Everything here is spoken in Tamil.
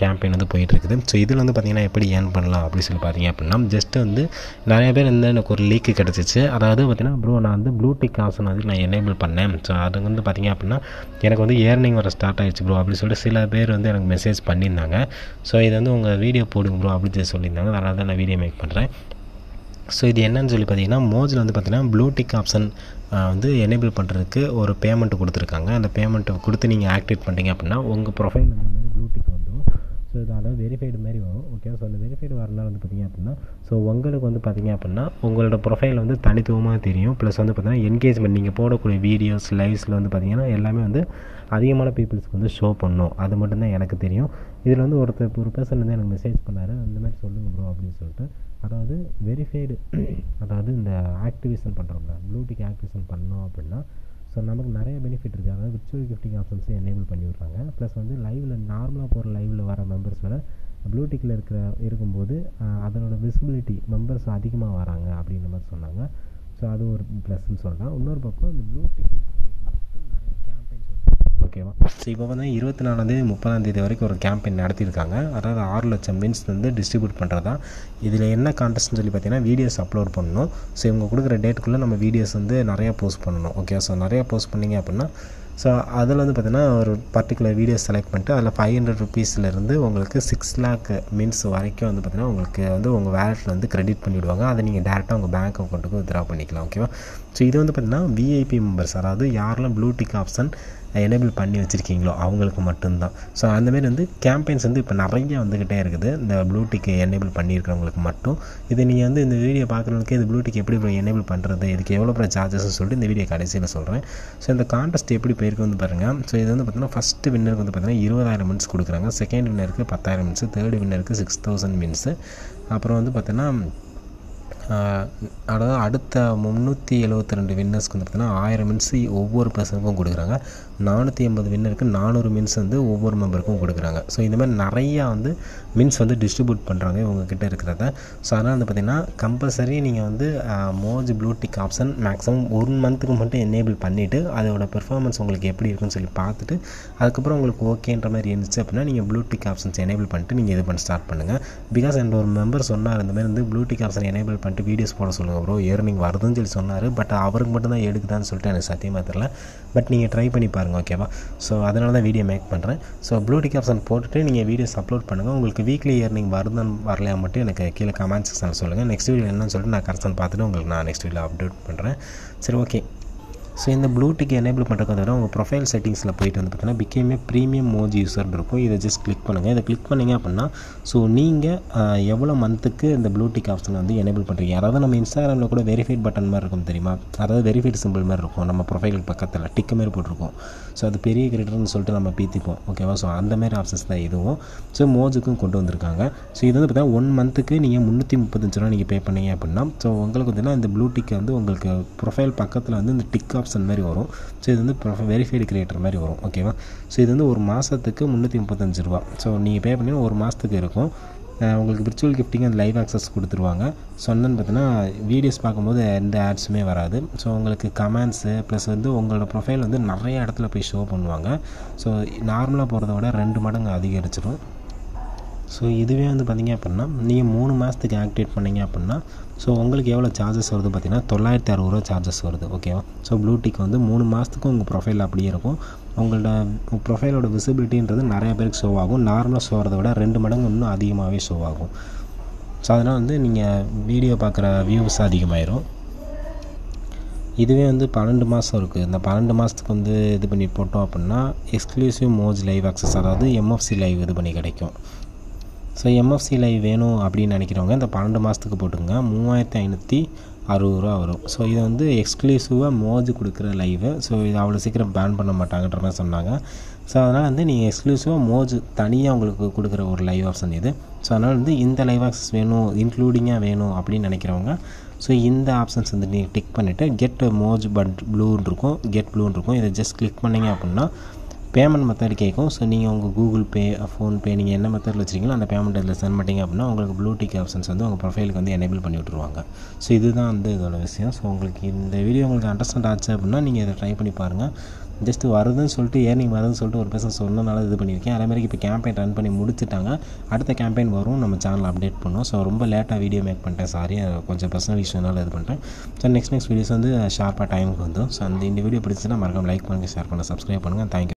கேம்பெயின் வந்து போயிட்டுருக்குது ஸோ இதில் வந்து பார்த்திங்கன்னா எப்படி ஏர்ன் பண்ணலாம் அப்படின்னு சொல்லி பார்த்தீங்க அப்படின்னா ஜஸ்ட் வந்து நிறைய பேர் வந்து எனக்கு ஒரு லீக்கு கிடச்சிச்சு அதாவது பார்த்திங்கன்னா ப்ரோ நான் வந்து ப்ளூ டிக் ஆப்ஷன் வந்து நான் எனேபிள் பண்ணேன் ஸோ அது வந்து பார்த்திங்க அப்படின்னா எனக்கு வந்து ஏர்னிங் வர ஸ்டார்ட் ஆயிடுச்சு ப்ரோ அப்படின்னு சொல்லிட்டு சில பேர் வந்து எனக்கு மெசேஜ் பண்ணியிருந்தாங்க ஸோ இது வந்து உங்கள் வீடியோ போடுங்க ப்ரோ அப்படின்னு சொல்லி சொல்லியிருந்தாங்க அதனால தான் நான் வீடியோ மேக் பண்ணுறேன் ஸோ இது என்னன்னு சொல்லி பார்த்தீங்கன்னா மோஜில் வந்து பார்த்தீங்கன்னா ப்ளூடிக் ஆப்ஷன் வந்து எனேபிள் பண்ணுறதுக்கு ஒரு பேமெண்ட் கொடுத்துருக்காங்க அந்த பேமெண்ட்டை கொடுத்து நீங்கள் ஆக்டிவேட் பண்ணிட்டீங்க அப்படின்னா உங்கள் ப்ரொஃபைல் அந்த மாதிரி ப்ளூடிக் வந்துடும் ஸோ இது அதாவது வெரிஃபைடு மாதிரி வரும் ஓகே ஸோ அந்த வெரிஃபைடு வரனால வந்து பார்த்தீங்க அப்படின்னா ஸோ உங்களுக்கு வந்து பார்த்தீங்க அப்படின்னா உங்களோட ப்ரொஃபைல் வந்து தனித்துவமாக தெரியும் ப்ளஸ் வந்து பார்த்தீங்கன்னா என்கேஜ்மெண்ட் நீங்கள் போடக்கூடிய வீடியோஸ் லைவ்ஸில் வந்து பார்த்தீங்கன்னா எல்லாமே வந்து அதிகமான பீப்புள்ஸ்க்கு வந்து ஷோ பண்ணும் அது மட்டும்தான் எனக்கு தெரியும் இதில் வந்து ஒருத்தர் ஒரு பர்சன் வந்து எனக்கு மெசேஜ் பண்ணார் அந்த மாதிரி சொல்லுங்கள் ப்ரோ அப்படின்னு சொல்லிட்டு அதாவது வெரிஃபைடு அதாவது இந்த ஆக்டிவேஷன் பண்ணுறோம்ல ப்ளூடிக் ஆக்டிவேஷன் பண்ணோம் அப்படின்னா ஸோ நமக்கு நிறைய பெனிஃபிட் இருக்குது அதாவது விர்ச்சுவல் கிஃப்டிங் ஆப்ஷன்ஸும் எனேபிள் பண்ணி விட்றாங்க ப்ளஸ் வந்து லைவில் நார்மலாக போகிற லைவில் வர மெம்பர்ஸ் விட ப்ளூடிக்கில் இருக்கிற இருக்கும்போது அதனோட விசிபிலிட்டி மெம்பர்ஸ் அதிகமாக வராங்க அப்படின்ற மாதிரி சொன்னாங்க ஸோ அது ஒரு ப்ளஸ்ன்னு சொல்லலாம் இன்னொரு பக்கம் இந்த ப்ளூடிக் மட்டும் நிறைய கேம்பெயின்ஸ் வந்து ஓகேவா ஸோ இப்போ வந்து இருபத்தி நாலாந்தேதி முப்பதாந்தேதி வரைக்கும் ஒரு கேம்பெயின் நடத்தியிருக்காங்க அதாவது ஆறு லட்சம் மீன்ஸ் வந்து டிஸ்ட்ரிபியூட் பண்ணுறதா இதில் என்ன கான்டெஸ்ட்னு சொல்லி பார்த்தீங்கன்னா வீடியோஸ் அப்லோட் பண்ணணும் ஸோ இவங்க கொடுக்குற டேட்டுக்குள்ளே நம்ம வீடியோஸ் வந்து நிறையா போஸ்ட் பண்ணணும் ஓகே ஸோ நிறையா போஸ்ட் பண்ணிங்க அப்படின்னா ஸோ அதில் வந்து பார்த்திங்கன்னா ஒரு பர்டிகுலர் வீடியோ செலக்ட் பண்ணிட்டு அதில் ஃபைவ் ஹண்ட்ரட் ருபீஸ்லேருந்து உங்களுக்கு சிக்ஸ் லேக் மீன்ஸ் வரைக்கும் வந்து பார்த்திங்கன்னா உங்களுக்கு வந்து உங்கள் வேலெட்டில் வந்து கிரெடிட் பண்ணிவிடுவாங்க அதை நீங்கள் டேரெக்டாக உங்கள் பேங்க் அக்கௌண்ட்டுக்கு வித்ரா பண்ணிக்கலாம் ஓகேவா ஸோ இது வந்து பார்த்திங்கன்னா விஐபி மெம்பர்ஸ் அதாவது யாரெல்லாம் ப்ளூடிக் ஆப்ஷன் எனேபிள் பண்ணி வச்சுருக்கீங்களோ அவங்களுக்கு மட்டும்தான் ஸோ அந்தமாரி வந்து கேம்பெயின்ஸ் வந்து இப்போ நிறைய வந்துக்கிட்டே இருக்குது இந்த ப்ளூடிக் எனேபிள் பண்ணியிருக்கிறவங்களுக்கு மட்டும் இது நீங்கள் வந்து இந்த வீடியோ பார்க்குறவங்களுக்கு இந்த ப்ளூடிக் எப்படி எனேபிள் பண்ணுறது இதுக்கு எவ்வளோ ப்ரோ சார்ஜஸ்ன்னு சொல்லிட்டு இந்த வீடியோ கடைசியில் சொல்கிறேன் ஸோ இந்த கான்டெஸ்ட் எப்படி போயிருக்கு வந்து பாருங்கள் ஸோ இது வந்து பார்த்திங்கன்னா ஃபஸ்ட்டு வின்னருக்கு வந்து பார்த்திங்கன்னா இருபதாயிரம் மினிட்ஸ் கொடுக்குறாங்க செகண்ட் வின்னருக்கு பத்தாயிரம் மினிட்ஸ் தேர்ட் வின்னருக்கு சிக்ஸ் தௌசண்ட் மினிட்ஸு அப்புறம் வந்து பார்த்திங்கன்னா அதாவது அடுத்த முந்நூற்றி எழுபத்தி ரெண்டு வின்னர்ஸ்க்கு வந்து பார்த்திங்கன்னா ஆயிரம் மின்ஸ் ஒவ்வொரு பர்சனுக்கும் கொடுக்குறாங்க நானூற்றி எண்பது வின்னருக்கு நானூறு மின்ஸ் வந்து ஒவ்வொரு மெம்பருக்கும் கொடுக்குறாங்க ஸோ இந்த மாதிரி நிறையா வந்து மின்ஸ் வந்து டிஸ்ட்ரிபியூட் பண்ணுறாங்க இவங்கக்கிட்ட இருக்கிறத ஸோ அதனால் வந்து பார்த்திங்கன்னா கம்பல்சரி நீங்கள் வந்து Moj blue tick option maximum one மந்த்துக்கு மட்டும் எனேபிள் பண்ணிவிட்டு அதோட பெர்ஃபார்மன்ஸ் உங்களுக்கு எப்படி இருக்குன்னு சொல்லி பார்த்துட்டு அதுக்கப்புறம் உங்களுக்கு ஓகேன்ற மாதிரி இருந்துச்சு அப்படின்னா நீங்கள் ப்ளூடிக் ஆப்ஷன்ஸ் எனேபிள் பண்ணிட்டு நீங்கள் இது பண்ண ஸ்டார்ட் பண்ணுங்கள் பிகாஸ் என் ஒரு மெம்பர் சொன்னார் இந்த மாதிரி வந்து ப்ளூடிக் ஆப்ஷன் எனேபிள் பண்ணிட்டு வீடியோஸ் போட சொல்லுங்கள் ப்ரோ ஏர்னிங் வருதுன்னு சொல்லி சொன்னார் பட் அவருக்கு மட்டும்தான் எடுக்குதான்னு சொல்லிட்டு எனக்கு சத்தியமாக தெரில பட் நீங்கள் ட்ரை பண்ணி பாருங்கள் ஓகேவா ஸோ அதனால தான் வீடியோ மேக் பண்ணுறேன் ஸோ ப்ளூடிக் ஆப்ஷன் போட்டுட்டு நீங்கள் வீடியோஸ் அப்லோட் பண்ணுங்கள் உங்களுக்கு வீக்லி இயர்னிங் வருதுன்னு வரலையா மட்டும் எனக்கு கீழே கமெண்ட் செக்ஷனில் சொல்லுங்கள் நெக்ஸ்ட் வீடியோ என்னன்னு சொல்லிட்டு நான் கரெக்ஷன் பார்த்துட்டு உங்களுக்கு நான் நெக்ஸ்ட் வீடியோ அப்டேட் பண்ணுறேன் சரி ஓகே ஸோ இந்த ப்ளூடிக் எனேபிள் பண்ணுறதுக்கு வந்து உங்கள் ப்ரொஃபைல் செட்டிங்ஸில் போயிட்டு வந்து பார்த்தீங்கன்னா பிகேமே ப்ரீமியம் மோஜ் யூஸர் இருக்கும் இதை ஜஸ்ட் கிளிக் பண்ணுங்கள் இதை கிளிக் பண்ணிங்க அப்படின்னா ஸோ நீங்கள் எவ்வளோ மந்த்துக்கு இந்த ப்ளூடிக் ஆப்ஷன் வந்து எனேபிள் பண்ணுறீங்க அதாவது நம்ம இன்ஸ்டாகிராமில் கூட வெரிஃபைட் பட்டன் மாதிரி இருக்கும் தெரியுமா அதாவது வெரிஃபைட் சிம்பிள் மாதிரி இருக்கும் நம்ம ப்ரொஃபைலுக்கு பக்கத்தில் டிக்கு மாதிரி போட்டிருக்கோம் ஸோ அது பெரிய கிரியேட்டர்னு சொல்லிட்டு நம்ம பீத்திப்போம் ஓகேவா ஸோ அந்த மாதிரி ஆப்ஷன்ஸ் தான் இதுவும் ஸோ மோஜுக்கும் கொண்டு வந்திருக்காங்க ஸோ இது வந்து பார்த்தீங்கன்னா ஒன் மந்த்துக்கு நீங்கள் முந்நூற்றி முப்பத்தஞ்சு ரூபா நீங்கள் பே பண்ணீங்க அப்படின்னா ஸோ உங்களுக்கு பார்த்தீங்கன்னா இந்த ப்ளூடிக் வந்து உங்களுக்கு ப்ரொஃபைல் பக்கத்தில் வந்து இந்த டிக் ஆப்ஷன் மாதிரி வரும் ஸோ இது வந்து ப்ரொஃபை வெரிஃபைடு கிரியேட்டர் மாதிரி வரும் ஓகேவா ஸோ இது வந்து ஒரு மாதத்துக்கு முந்நூற்றி முப்பத்தஞ்சு ரூபா ஸோ நீங்கள் பே பண்ணி ஒரு மாதத்துக்கு இருக்கும் உங்களுக்கு விர்ச்சுவல் கிஃப்டிங் அந்த லைவ் ஆக்சஸ் கொடுத்துருவாங்க சொன்னேன்னு பார்த்தீங்கன்னா வீடியோஸ் பார்க்கும்போது எந்த ஆட்ஸுமே வராது ஸோ உங்களுக்கு கமெண்ட்ஸு ப்ளஸ் வந்து உங்களோட ப்ரொஃபைல் வந்து நிறைய இடத்துல போய் ஷோ பண்ணுவாங்க ஸோ நார்மலாக போகிறத விட ரெண்டு மடங்கு அதிகரிச்சிடும் ஸோ இதுவே வந்து பார்த்திங்க அப்படின்னா நீங்கள் மூணு மாதத்துக்கு ஆக்டிவேட் பண்ணிங்க அப்படின்னா ஸோ உங்களுக்கு எவ்வளோ சார்ஜஸ் வருது பார்த்திங்கன்னா தொள்ளாயிரத்தி அறுபது ரூபா சார்ஜஸ் வருது ஓகேவா ஸோ ப்ளூடிக் வந்து மூணு மாதத்துக்கு உங்கள் ப்ரொஃபைல் அப்படியே இருக்கும் உங்களோட ப்ரொஃபைலோட விசிபிலிட்டின்றது நிறைய பேருக்கு ஷோ ஆகும் நார்மலாக ஷோ ஆகிறத விட ரெண்டு மடங்கு இன்னும் அதிகமாகவே ஷோ ஆகும் ஸோ அதனால் வந்து நீங்கள் வீடியோ பார்க்குற வியூஸ் அதிகமாயிரும் இதுவே வந்து பன்னெண்டு மாதம் இருக்குது இந்த பன்னெண்டு மாதத்துக்கு வந்து இது பண்ணி போட்டோம் அப்படின்னா எக்ஸ்க்ளூசிவ் மோஜ் லைவ் ஆக்சஸ் அதாவது எம்எஃப்சி லைவ் இது பண்ணி கிடைக்கும் ஸோ எம்எஃப்சி லைவ் வேணும் அப்படின்னு நினைக்கிறவங்க இந்த பன்னெண்டு மாதத்துக்கு போட்டுங்க மூவாயிரத்தி ஐநூற்றி அறுபது ரூபா வரும் ஸோ இது வந்து எக்ஸ்க்ளூசிவாக மோஜ் கொடுக்குற லைவு ஸோ இது அவ்வளோ சீக்கிரம் பேன் பண்ண மாட்டாங்கன்ற மாதிரி சொன்னாங்க ஸோ அதனால் வந்து நீங்கள் எக்ஸ்க்ளூசிவாக மோஜ் தனியாக உங்களுக்கு கொடுக்குற ஒரு லைவ் ஆப்ஷன் இது ஸோ அதனால் வந்து இந்த லைவ் ஆக்சஸ் வேணும் இன்க்ளூடிங்காக வேணும் அப்படின்னு நினைக்கிறவங்க ஸோ இந்த ஆப்ஷன்ஸ் வந்து நீங்கள் டிக் பண்ணிவிட்டு கெட் மோஜ் பட் ப்ளூன்னு இருக்கும் கெட் ப்ளூன்னு இருக்கும் இதை ஜஸ்ட் கிளிக் பண்ணிங்க அப்படின்னா பேமெண்ட் மெத்தட் கேட்கும் ஸோ நீங்கள் உங்கள் கூகுள் பே ஃபோன்பே நீங்கள் என்ன மெத்தடில் வச்சுருக்கீங்களோ அந்த பேமெண்ட் இதில் சென்ட் பண்ணிட்டீங்க அப்படின்னா உங்களுக்கு ப்ளூடிக் ஆப்ஷன்ஸ் வந்து உங்கள் ப்ரொஃபைலுக்கு வந்து எனேபிள் பண்ணி விட்ருவாங்க ஸோ இதுதான் வந்து இதோட விஷயம் ஸோ உங்களுக்கு இந்த வீடியோ உங்களுக்கு அண்டர்ஸ்டாண்ட் ஆச்சு அப்படின்னா நீங்கள் இதை ட்ரை பண்ணி பாருங்கள் ஜஸ்ட் வருதுன்னு சொல்லிட்டு ஏர்னிங் வருதுன்னு சொல்லிட்டு ஒரு பர்சன் சொன்னனால இது பண்ணியிருக்கேன் அதே மாதிரி இப்போ கேம்பெயின் ரன் பண்ணி முடிச்சுட்டாங்க அடுத்த கேம்பெயின் வரும் நம்ம சேனல் அப்டேட் பண்ணுவோம் ஸோ ரொம்ப லேட்டாக வீடியோ மேக் பண்ணிட்டேன் சாரி கொஞ்சம் பர்சனல் இஷ்யூனால இது பண்ணிட்டேன் ஸோ நெக்ஸ்ட் நெக்ஸ்ட் வீடியோஸ் வந்து ஷார்ப்பாக டைமுக்கு வந்துடும் ஸோ அந்த இந்த வீடியோ பிடிச்சிச்சுன்னா மறக்காம லைக் பண்ணுங்கள் ஷேர் பண்ணுங்கள் சப்ஸ்கிரைப் பண்ணுங்கள் தேங்க்யூ